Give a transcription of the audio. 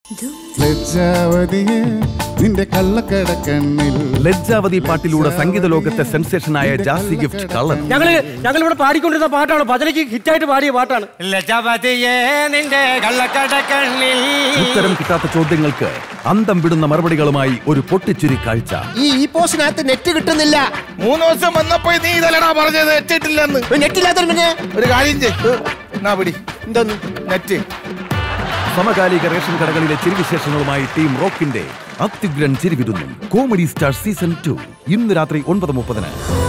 ലജ്ജാവതിയെ നിന്റെ കള്ളക്കടക്കണ്ണിൽ ലജ്ജാവതി പാട്ടിലൂടെ സംഗീത ലോകത്തെ സെൻസേഷനായ ജാസി ഗിഫ്റ്റ് കള്ളൻ ഞങ്ങള് ഞങ്ങൾ ഇവിടെ പാടിക്കൊണ്ടിരുന്ന പാട്ടാണ് ഭജനയ്ക്ക് ഹിറ്റായിട്ട് പാടിയ പാട്ടാണ് ലജപതിയേ നിന്റെ കള്ളക്കടക്കണ്ണിൽ ഉത്തരം കിട്ടാത്ത ചോദ്യങ്ങൾക്ക് അന്തം വിടുന്ന മറുപടികളുമായി ഒരു പൊട്ടിച്ചുരി കാഴ്ച ഈ ഈ പോസ്റ്റിനകത്ത് നെറ്റ് കിട്ടുന്നില്ല മൂന്ന് ദിവസം വന്നപ്പോ നീ ഇതല്ലടാ പറഞ്ഞത് എത്തിയിട്ടില്ലെന്ന് നെറ്റില്ലാത്ത പിന്നെ ഒരു കാര്യം ചെയ് എന്നാ പിടി എന്തോന്ന് നെറ്റ് സമകാലിക റേഷൻ കടകളിലെ ചിരിവിശേഷങ്ങളുമായി ടീം റോക്കിന്റെ അത്യുഗ്രൻ ചിരിവിടുന്നു കോമഡി സ്റ്റാർ സീസൺ ടു ഇന്ന് രാത്രി ഒൻപത് മുപ്പതിന്